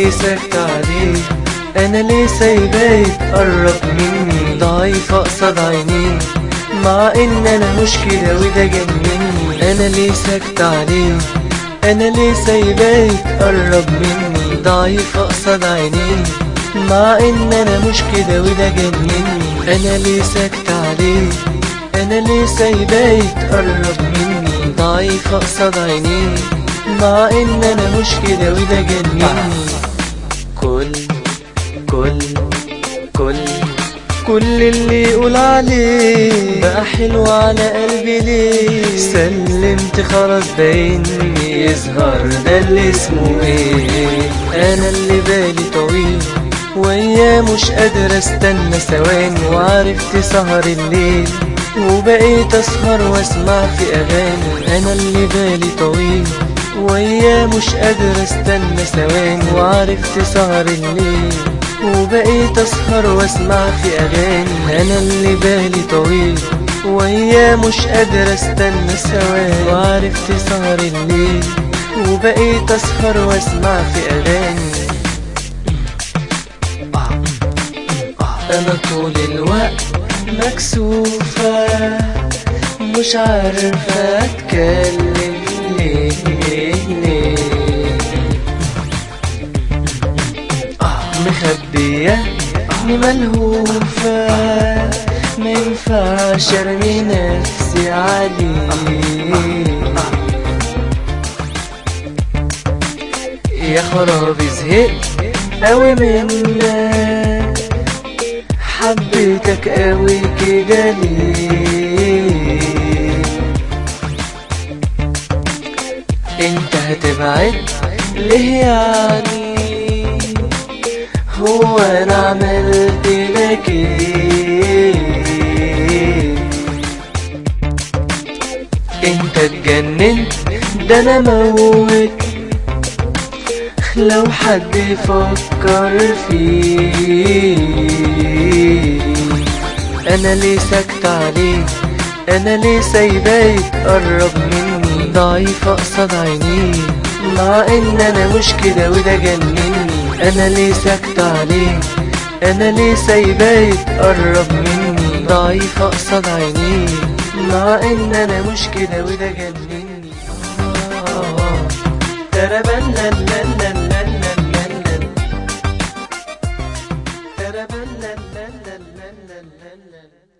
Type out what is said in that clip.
ليه سكت عليه انا ليه سايباه يتقرب مني ضعيف اقصد عينيه مع ان انا مش كده وده جنني انا ليه سكت عليه انا ليه سايباه يتقرب مني ضعيف اقصد عينيه مع ان انا مش كده وده جنني انا ليه سكت عليه انا ليه سايباه يتقرب مني ضعيف اقصد عينيه مع ان انا مش كده وده جنني كل كل كل كل اللي يقول عليه بقى حلو على قلبي ليه سلمت خلاص باين يظهر ده اللي اسمه ايه انا اللي بالي طويل وياه مش قادر استنى ثواني وعرفت سهر الليل وبقيت اسهر واسمع في اغاني انا اللي بالي طويل وياه مش قادر استنى ثواني وعرفت سهر الليل وبقيت اسهر واسمع في اغاني انا اللي بالي طويل وياه مش قادر استنى ثواني وعرفت سهر الليل وبقيت اسهر واسمع في اغاني انا طول الوقت مكسوفة مش عارفة اتكلم ليه ليه ليه مخبية اني ملهوفة ما ينفعش ارمي نفسي عليه يا خرابي زهقت قوي منك حبيتك قوي كده ليه انت هتبعد ليه يعني هو انا عملت لك ايه انت اتجننت ده انا موت لو حد يفكر فيه انا ليه سكت عليه انا ليه سايباه يتقرب مني ضعيف اقصد عينيه مع ان انا مش كده وده جنني انا ليه سكت عليه انا ليه سايباه يتقرب مني ضعيف اقصد عينيه مع ان انا مش كده وده جنني آه. تربلللللللللل. تربللللللللل.